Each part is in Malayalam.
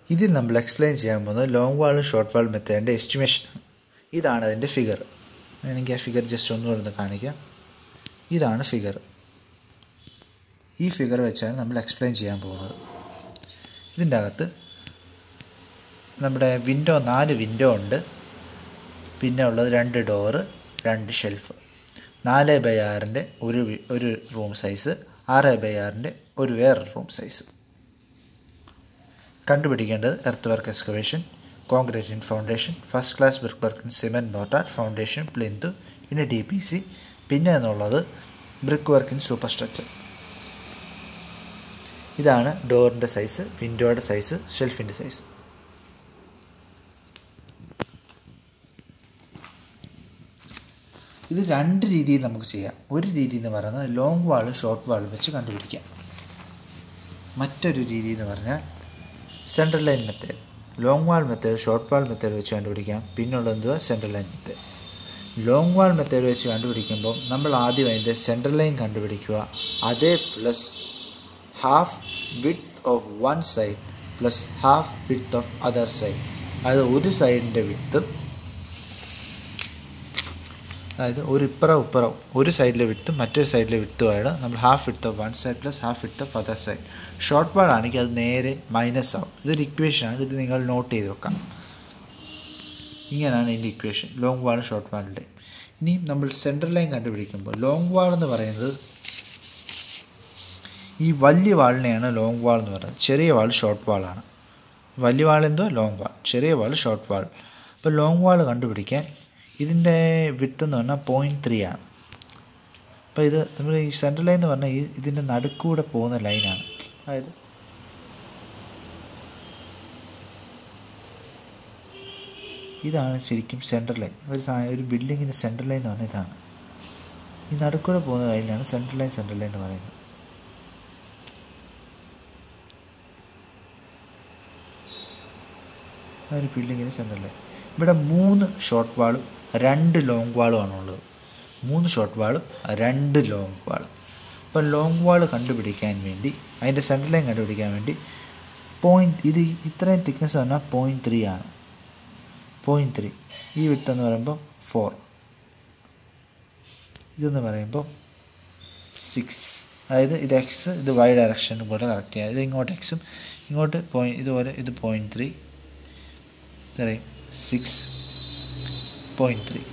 ഇതിൽ നമ്മൾ എക്സ്പ്ലെയിൻ ചെയ്യാൻ പോകുന്നത് ലോങ് വാളും ഷോർട്ട് വാൾ മെത്തേഡിൻ്റെ എസ്റ്റിമേഷൻ ഇതാണ് അതിൻ്റെ ഫിഗർ വേണമെങ്കിൽ ആ ഫിഗർ ജസ്റ്റ് ഒന്നുകൂടെ ഒന്ന് കാണിക്കാം ഇതാണ് ഫിഗർ ഈ ഫിഗർ വെച്ചാണ് നമ്മൾ എക്സ്പ്ലെയിൻ ചെയ്യാൻ പോകുന്നത് ഇതിൻ്റെ അകത്ത് നമ്മുടെ വിൻഡോ നാല് വിൻഡോ ഉണ്ട് പിന്നെ ഉള്ളത് രണ്ട് ഡോറ് രണ്ട് ഷെൽഫ് നാല് ബൈ ആറിൻ്റെ ഒരു വി- ഒരു റൂം സൈസ് ആറ് ബൈ ആറിൻ്റെ ഒരു വേറൊരു റൂം സൈസ് കണ്ടുപിടിക്കേണ്ടത് earth work excavation concrete in foundation first class brick work in cement mortar foundation plinth പിന്നെ ഡി പി സി പിന്നെ എന്നുള്ളത് brick work in super structure ഇതാണ് ഡോറിൻ്റെ സൈസ് വിൻഡോയുടെ സൈസ് ഷെൽഫിൻ്റെ സൈസ് ഇത് രണ്ട് രീതിയിൽ നമുക്ക് ചെയ്യാം ഒരു രീതി എന്ന് പറയുന്നത് ലോങ് വാളും ഷോർട്ട് വാളും വെച്ച് കണ്ടുപിടിക്കാം മറ്റൊരു രീതി എന്ന് പറഞ്ഞാൽ central line method long wall method short wall method വെച്ച് കണ്ടുപിടിക്കാം പിന്നുള്ളത് എന്തുവാ central line method long wall method വെച്ച് കണ്ടുപിടിക്കുമ്പോൾ നമ്മൾ ആദ്യം അതിൻ്റെ സെൻട്രൽ ലൈൻ കണ്ടുപിടിക്കുക അതേ plus half width of one side plus half width of other side അതായത് ഒരു സൈഡിൻ്റെ വിത്ത് അതായത് ഒരു ഇപ്പുറം ഇപ്പുറം ഒരു സൈഡിലെ വിത്തും മറ്റൊരു സൈഡിലെ വിത്തുമാണ് നമ്മൾ half width of one side plus half width of other side short wall ആണെങ്കിൽ അത് നേരെ മൈനസ് ആവും ഇതൊരു ഇക്വേഷനാണ് ഇത് നിങ്ങൾ നോട്ട് ചെയ്ത് വെക്കാം ഇങ്ങനെയാണ് ഇതിൻ്റെ ഇക്വേഷൻ ലോങ് വാൾ ഷോർട്ട് വാളിൻ്റെ ഇനി നമ്മൾ സെൻട്രൽ ലൈൻ കണ്ടുപിടിക്കുമ്പോൾ ലോങ് വാൾ എന്ന് പറയുന്നത് ഈ വലിയ വാളിനെയാണ് ലോങ് വാൾ എന്ന് പറയുന്നത് ചെറിയ വാൾ ഷോർട്ട് വാളാണ് വലിയ വാൾ എന്തോ ലോങ് വാൾ ചെറിയ വാൾ ഷോർട്ട് വാൾ അപ്പോൾ ലോങ് വാൾ കണ്ടുപിടിക്കാൻ ഇതിൻ്റെ വിത്ത് എന്ന് പറഞ്ഞാൽ പോയിൻറ്റ് ത്രീ ആണ് അപ്പോൾ ഇത് നമ്മൾ ഈ സെൻട്രൽ ലൈൻ എന്ന് പറഞ്ഞാൽ ഈ ഇതിൻ്റെ നടുക്കൂടെ പോകുന്ന ലൈനാണ് അതായത് ഇതാണ് ശരിക്കും സെൻട്രൽ ലൈൻ ഒരു സാ- ഒരു ബിൽഡിങ്ങിൻ്റെ സെൻട്രൽ ലൈൻ എന്ന് പറഞ്ഞാൽ ഇതാണ് ഈ നടുക്കൂടെ പോകുന്ന ലൈനാണ് സെൻട്രൽ ലൈൻ സെൻട്രൽ ലൈൻ എന്ന് പറയുന്നത് ആ ഒരു ബിൽഡിങ്ങിന് സെൻട്രൽ ലൈൻ ഇവിടെ മൂന്ന് ഷോർട്ട് വാളും രണ്ട് ലോങ് വാളുമാണ് ഉള്ളത് മൂന്ന് ഷോർട്ട് വാളും രണ്ട് ലോങ് വാളും അപ്പോൾ ലോങ് വാൾ കണ്ടുപിടിക്കാൻ വേണ്ടി അതിൻ്റെ സെൻട്രൽ ലൈൻ കണ്ടുപിടിക്കാൻ വേണ്ടി പോയിൻറ്റ് ഇത് ഇത്രയും തിക്നെസ് പറഞ്ഞാൽ പോയിൻറ്റ് ത്രീ ആണ് പോയിൻറ്റ് ത്രീ ഈ വിട്ട് എന്ന് പറയുമ്പോൾ ഫോർ ഇതെന്ന് പറയുമ്പോൾ സിക്സ് അതായത് ഇത് എക്സ് ഇത് വൈ ഡയറക്ഷൻ പോലെ കറക്റ്റ് ചെയ്യുക ഇത് ഇങ്ങോട്ട് എക്സും ഇങ്ങോട്ട് പോയിൻറ്റ് ഇതുപോലെ ഇത് പോയിൻറ്റ് ത്രീ ഇത്രയും സിക്സ് പോയിൻറ്റ് ത്രീ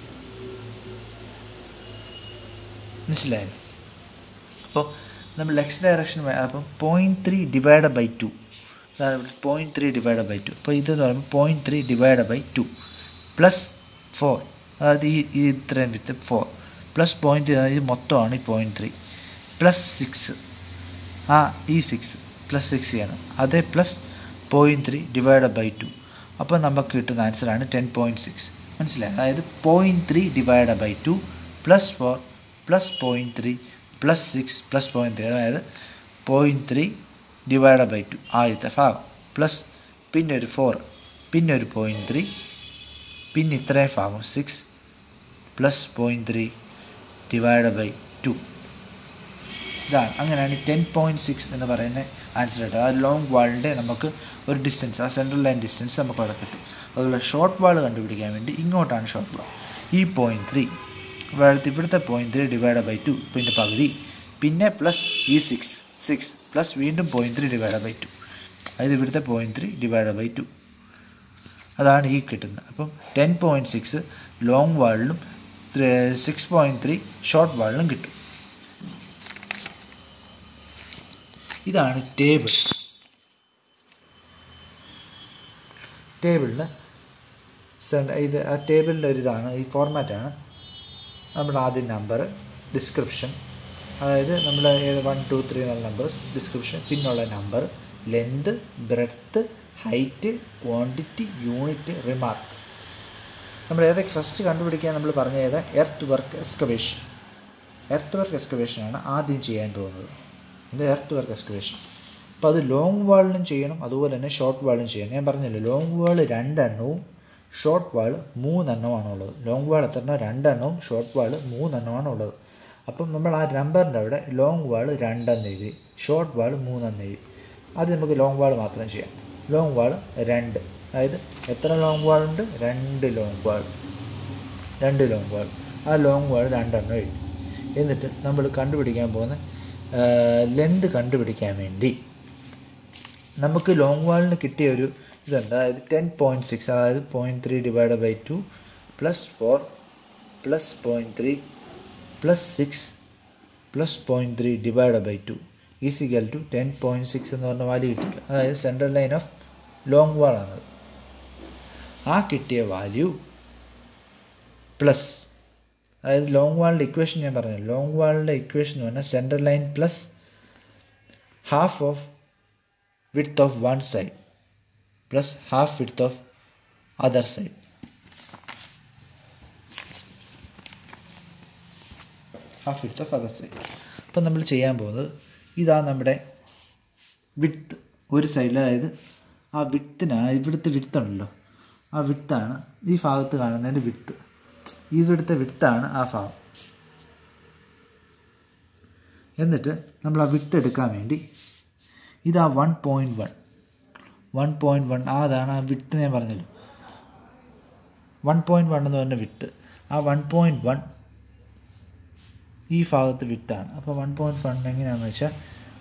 മനസ്സിലായോ അപ്പോൾ നമ്മൾ എക്സ് ഡയറക്ഷൻ അപ്പം point three divide by two point three divide by two അപ്പോൾ ഇതെന്ന് പറയുമ്പോൾ point three divide by two plus four അതായത് ഈ ഈ ഇത്രയും വിത്ത് ഫോർ പ്ലസ് പോയിൻറ്റ് അതായത് മൊത്തമാണ് ഈ പോയിൻറ്റ് ത്രീ പ്ലസ് സിക്സ് ആ ഈ സിക്സ് പ്ലസ് സിക്സ് ചെയ്യണം അതേ plus point three divide by two അപ്പോൾ നമുക്ക് കിട്ടുന്ന ആൻസറാണ് ടെൻ പോയിൻറ്റ് സിക്സ് മനസ്സിലായി അതായത് point three divide by two plus four plus point three plus six plus point three അതായത് point three divide by two ആദ്യത്തെ ഭാഗം പ്ലസ് പിന്നെ ഒരു ഫോർ പിന്നെ ഒരു പോയിൻറ്റ് ത്രീ പിന്നെ ഇത്രയും ഭാഗം six plus point three divide by two ഇതാണ് അങ്ങനെയാണ് ഈ ടെൻ പോയിൻറ്റ് സിക്സ് എന്ന് പറയുന്ന ആൻസർ കിട്ടുക ആ ലോങ് വാളിൻ്റെ നമുക്ക് ഒരു ഡിസ്റ്റൻസ് ആ സെൻട്രൽ ലൈൻ ഡിസ്റ്റൻസ് നമുക്ക് അവിടെ കിട്ടും അതുപോലെ ഷോർട്ട് വാൾ കണ്ടുപിടിക്കാൻ വേണ്ടി ഇങ്ങോട്ടാണ് ഷോർട്ട് വാൾ ഈ പോയിൻറ്റ് ത്രീ ഇവിടുത്തെ ഇവിടുത്തെ point three divide by two പിന്നെ പകുതി പിന്നെ പ്ലസ് ഈ സിക്സ് സിക്സ് പ്ലസ് വീണ്ടും point three divide by two അതായത് ഇവിടുത്തെ point three divide by two അതാണ് ഈ കിട്ടുന്നത് അപ്പം ടെൻ പോയിൻറ്റ് സിക്സ് ലോങ് വാളിലും സിക്സ് പോയിൻറ്റ് ത്രീ ഷോർട്ട് വാളിലും കിട്ടും ഇതാണ് ടേബിൾ ടേബിളിന് ഇത് ആ ടേബിളിൻ്റെ ഒരു ഇതാണ് ഈ ഫോർമാറ്റാണ് നമ്മൾ ആദ്യം നമ്പർ ഡിസ്ക്രിപ്ഷൻ അതായത് നമ്മൾ ഏത് വൺ ടു ത്രീ എന്നുള്ള നമ്പേഴ്സ് ഡിസ്ക്രിപ്ഷൻ പിന്നുള്ള number length breadth height quantity unit remark നമ്മൾ ഏതൊക്കെ ഫസ്റ്റ് കണ്ടുപിടിക്കാൻ നമ്മൾ പറഞ്ഞ ഏതാ earth work excavation earth work എക്സ്കവേഷനാണ് ആദ്യം ചെയ്യാൻ പോകുന്നത് ഇത് എർത്ത് വർക്ക് എക്സ്കവേഷൻ അപ്പോൾ അത് ലോങ് വാളിനും ചെയ്യണം അതുപോലെ തന്നെ ഷോർട്ട് വാളിനും ചെയ്യണം ഞാൻ പറഞ്ഞല്ലോ ലോങ് വാൾ രണ്ടെണ്ണവും ഷോർട്ട് വാൾ മൂന്നെണ്ണമാണ് ഉള്ളത് ലോങ് വാൾ എത്ര രണ്ടെണ്ണവും ഷോർട്ട് വാൾ മൂന്നെണ്ണമാണ് ഉള്ളത് അപ്പം നമ്മൾ ആ നമ്പറിൻ്റെ അവിടെ ലോങ് വാൾ രണ്ടെന്ന് എഴുതി ഷോർട്ട് വാൾ മൂന്നെന്ന് എഴുതി അത് നമുക്ക് ലോങ് വാൾ മാത്രം ചെയ്യാം ലോങ് വാൾ രണ്ട് അതായത് എത്ര ലോങ് വാൾ ഉണ്ട് രണ്ട് ലോങ് വാൾ രണ്ട് ലോങ് വാൾ ആ ലോങ് വാൾ രണ്ടെണ്ണം എഴുതി എന്നിട്ട് നമ്മൾ കണ്ടുപിടിക്കാൻ പോകുന്ന ലെന്ത് കണ്ടുപിടിക്കാൻ വേണ്ടി നമുക്ക് ലോങ് വാളിന് കിട്ടിയ ഒരു ഇതുണ്ട് അതായത് ടെൻ പോയിൻറ്റ് സിക്സ് അതായത് point three divide by two plus four plus point three plus six plus point three divide by two is equal to ten point six എന്ന് പറഞ്ഞ വാല്യൂ കിട്ടില്ല അതായത് സെൻട്രൽ ലൈൻ ഓഫ് ലോങ് വാളാണത് ആ കിട്ടിയ വാല്യൂ പ്ലസ് അതായത് ലോങ് വാളിൻ്റെ ഇക്വേഷൻ ഞാൻ പറഞ്ഞു ലോങ് വാളിൻ്റെ ഇക്വേഷൻ എന്ന് പറഞ്ഞാൽ central line plus half of width of one side plus half width of other side half width of other side അപ്പം നമ്മൾ ചെയ്യാൻ പോകുന്നത് ഇതാ നമ്മുടെ വിഡ്ത്ത് ഒരു സൈഡിൽ അതായത് ആ വിഡ്ത്തിന് ഇവിടുത്തെ വിഡ്ത്തുണ്ടല്ലോ ആ വിഡ്ത്താണ് ഈ ഭാഗത്ത് കാണുന്നതിൻ്റെ വിഡ്ത്ത് ഇവിടുത്തെ വിഡ്ത്താണ് ആ ഭാഗം എന്നിട്ട് നമ്മൾ ആ വിഡ്ത്ത് എടുക്കാൻ വേണ്ടി ഇതാ one point one one point one അതാണ് ആ വിട്ട് ഞാൻ പറഞ്ഞല്ലോ വൺ പോയിൻറ്റ് വൺ എന്ന് പറഞ്ഞ വിട്ട് ആ വൺ പോയിൻറ്റ് വൺ ഈ ഭാഗത്ത് വിട്ടാണ് അപ്പോൾ വൺ പോയിൻറ്റ് വൺ എങ്ങനെയാണെന്ന് വെച്ചാൽ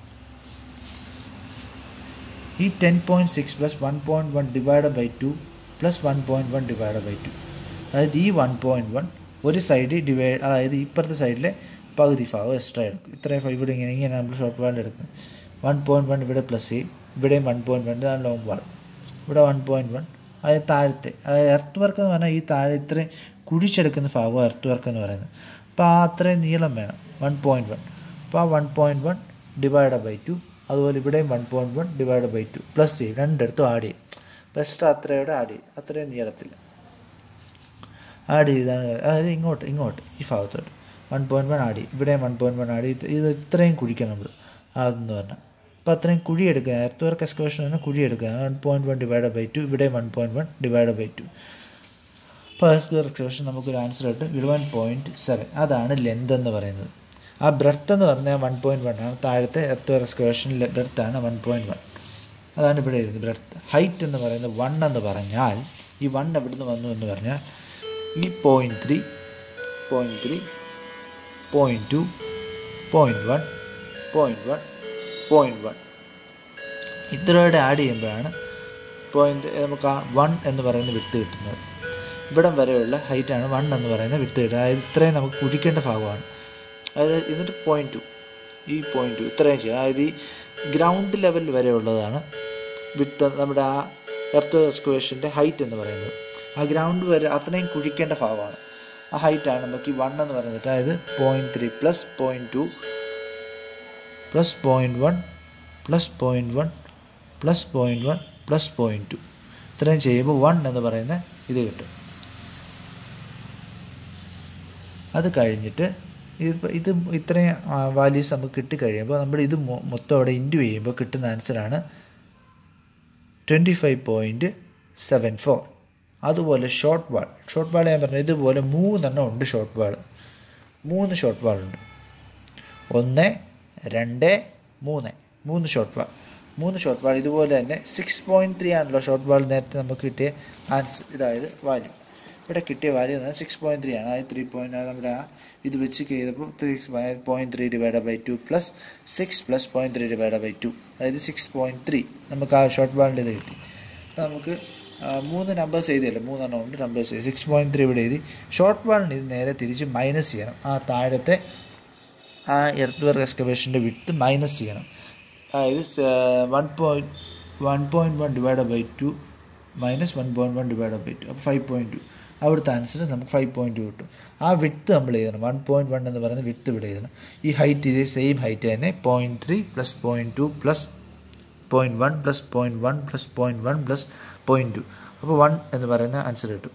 ഈ ten point six plus one point one divide by two plus one point one divide by two അതായത് ഈ വൺ പോയിൻറ്റ് വൺ ഒരു സൈഡ് ഡിവൈഡ് അതായത് ഇപ്പുറത്തെ സൈഡിലെ പകുതി ഭാഗം എക്സ്ട്രാ എടുക്കും ഇത്രയും ഭാഗം ഇവിടെ ഇങ്ങനെ ഇങ്ങനെ നമ്മൾ ഷോർട്ട് വാൾഡ് എടുക്കുന്നത് വൺ പോയിൻറ്റ് വൺ ഇവിടെ പ്ലസ് ചെയ്യും ഇവിടെയും വൺ പോയിൻറ്റ് വൺ ഇതാണ് ലോങ് വാൾ ഇവിടെ വൺ പോയിൻറ്റ് വൺ അതായത് താഴത്തെ അതായത് എർത്ത് വർക്ക് എന്ന് പറഞ്ഞാൽ ഈ താഴെ ഇത്രയും കുഴിച്ചെടുക്കുന്ന ഭാഗം എർത്ത് വർക്ക് എന്ന് പറയുന്നത് അപ്പോൾ ആ അത്രയും നീളം വേണം വൺ പോയിൻറ്റ് വൺ അപ്പോൾ ആ one point one divide by two അതുപോലെ ഇവിടെയും one point one divide by two plus ചെയ്യും രണ്ടിടത്തും ആഡ് ചെയ്യും അപ്പോൾ എക്സ്ട്രാ അത്രയോടെ ആഡ് ചെയ്യും അത്രയും നീളത്തില്ല ആഡ് ചെയ്താണ് അതായത് ഇങ്ങോട്ട് ഇങ്ങോട്ട് ഈ ഭാഗത്തോട്ട് വൺ പോയിൻറ്റ് വൺ ആഡ് ചെയ്യും ഇവിടെയും വൺ പോയിൻറ്റ് വൺ ആഡ് ചെയ്ത് ഇത് ഇത്രയും കുഴിക്കണം നമ്മൾ അതെന്ന് പറഞ്ഞാൽ അപ്പോൾ അത്രയും കുഴി എടുക്കുക എർത്ത് വർക്ക് എക്സ്കവേഷൻ തന്നെ കുഴി എടുക്കുക one point one divide by two ഇവിടെ one point one divide by two അപ്പോൾ എർത്ത് വർക്ക് എക്സ്കവേഷൻ നമുക്കൊരു ആൻസർ ആയിട്ട് ഇലവൻ പോയിൻറ്റ് സെവൻ അതാണ് ലെന്ത് എന്ന് പറയുന്നത് ആ ബ്രെത്ത് എന്ന് പറഞ്ഞാൽ വൺ പോയിൻറ്റ് വൺ ആണ് താഴത്തെ എർത്ത് വർക്ക് എക്സ്കവേഷനിലെ ബ്രെത്താണ് വൺ പോയിൻറ്റ് വൺ അതാണ് ഇവിടെ എഴുതുന്നത് ബ്രെത്ത് ഹൈറ്റ് എന്ന് പറയുന്നത് വൺ എന്ന് പറഞ്ഞാൽ ഈ വൺ എവിടെ നിന്ന് വന്നു എന്ന് പറഞ്ഞാൽ ഈ point three point three point two point one point one point one ഇത്രയോടെ ആഡ് ചെയ്യുമ്പോഴാണ് പോയിൻറ്റ് നമുക്ക് ആ വൺ എന്ന് പറയുന്ന വിട്ട് കിട്ടുന്നത് ഇവിടം വരെയുള്ള ഹൈറ്റാണ് വൺ എന്ന് പറയുന്ന വിട്ട് കിട്ടുന്നത് അതായത് ഇത്രയും നമുക്ക് കുഴിക്കേണ്ട ഭാഗമാണ് അതായത് എന്നിട്ട് പോയിൻറ്റ് ടു ഈ പോയിൻറ്റ് ടു ഇത്രയും ചെയ്യുക അതായത് ഈ ഗ്രൗണ്ട് ലെവൽ വരെ ഉള്ളതാണ് വിട്ട് നമ്മുടെ ആ എർത്ത് എക്സ്ക്വേഷൻ്റെ ഹൈറ്റ് എന്ന് പറയുന്നത് ആ ഗ്രൗണ്ട് വരെ അത്രയും കുഴിക്കേണ്ട ഭാഗമാണ് ആ ഹൈറ്റാണ് നമുക്ക് ഈ വൺ എന്ന് പറയുന്നത് അതായത് point three plus point two plus point one plus point one plus point one plus point two ഇത്രയും ചെയ്യുമ്പോൾ വൺ എന്ന് പറയുന്ന ഇത് കിട്ടും അത് കഴിഞ്ഞിട്ട് ഇത് ഇത് ഇത്രയും വാല്യൂസ് നമുക്ക് കിട്ടിക്കഴിയുമ്പോൾ നമ്മൾ ഇത് മൊത്തം അവിടെ ഇൻറ്റു ചെയ്യുമ്പോൾ കിട്ടുന്ന ആൻസറാണ് twenty five point seven four അതുപോലെ ഷോർട്ട് വാൾ ഷോർട്ട് വാൾ ഞാൻ പറഞ്ഞു ഇതുപോലെ മൂന്നെണ്ണം ഉണ്ട് ഷോർട്ട് വാൾ മൂന്ന് ഷോർട്ട് വാളുണ്ട് ഒന്ന് രണ്ട് മൂന്ന് മൂന്ന് ഷോർട്ട് വാൾ മൂന്ന് ഷോർട്ട് വാൾ ഇതുപോലെ തന്നെ സിക്സ് പോയിൻറ്റ് ത്രീ ആണല്ലോ ഷോർട്ട് വാൾ നേരത്തെ നമുക്ക് കിട്ടിയ ആൻസർ ഇതായത് വാല്യൂ ഇവിടെ കിട്ടിയ വാല്യൂ എന്ന് സിക്സ് പോയിൻറ്റ് ത്രീ ആണ് അതായത് ത്രീ പോയിൻറ്റ് നമ്മുടെ ആ ഇത് വെച്ച് ചെയ്തപ്പോൾ three point three divide by two plus six plus point three divide by two അതായത് സിക്സ് പോയിൻറ്റ് ത്രീ നമുക്ക് ആ ഷോർട്ട് വാളിൻ്റെ ഇത് കിട്ടി അപ്പോൾ നമുക്ക് മൂന്ന് നമ്പേഴ്സ് എഴുതിയല്ലോ മൂന്നെണ്ണം ഉണ്ട് നമ്പേഴ്സ് എഴുതി സിക്സ് പോയിൻറ്റ് ത്രീ ഇവിടെ എഴുതി ഷോർട്ട് വാളിന് ഇത് നേരെ തിരിച്ച് മൈനസ് ചെയ്യണം ആ താഴത്തെ ആ എർത്ത് വർക്ക് എക്സ്കവേഷൻ്റെ വിട്ട് മൈനസ് ചെയ്യണം അതായത് one point one point one divide by two minus one point one divide by two അപ്പോൾ ഫൈവ് പോയിൻറ്റ് ടു അവിടുത്തെ ആൻസർ നമുക്ക് ഫൈവ് പോയിൻറ്റ് ടു കിട്ടും ആ വിട്ട് നമ്മൾ എഴുതണം വൺ പോയിൻറ്റ് വൺ എന്ന് പറയുന്ന വിട്ട് ഇവിടെ എഴുതണം ഈ ഹൈറ്റ് ഇതേ സെയിം ഹൈറ്റ് തന്നെ point three plus point two plus point one plus point one plus point one plus point two അപ്പോൾ വൺ എന്ന് പറയുന്ന ആൻസർ കിട്ടും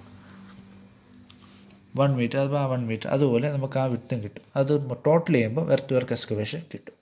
വൺ മീറ്റർ അഥവാ വൺ മീറ്റർ അതുപോലെ നമുക്ക് ആ വിട്ടും കിട്ടും അത് ടോട്ടൽ ചെയ്യുമ്പോൾ എർത്ത് വർക്ക് എക്സ്കവേഷൻ കിട്ടും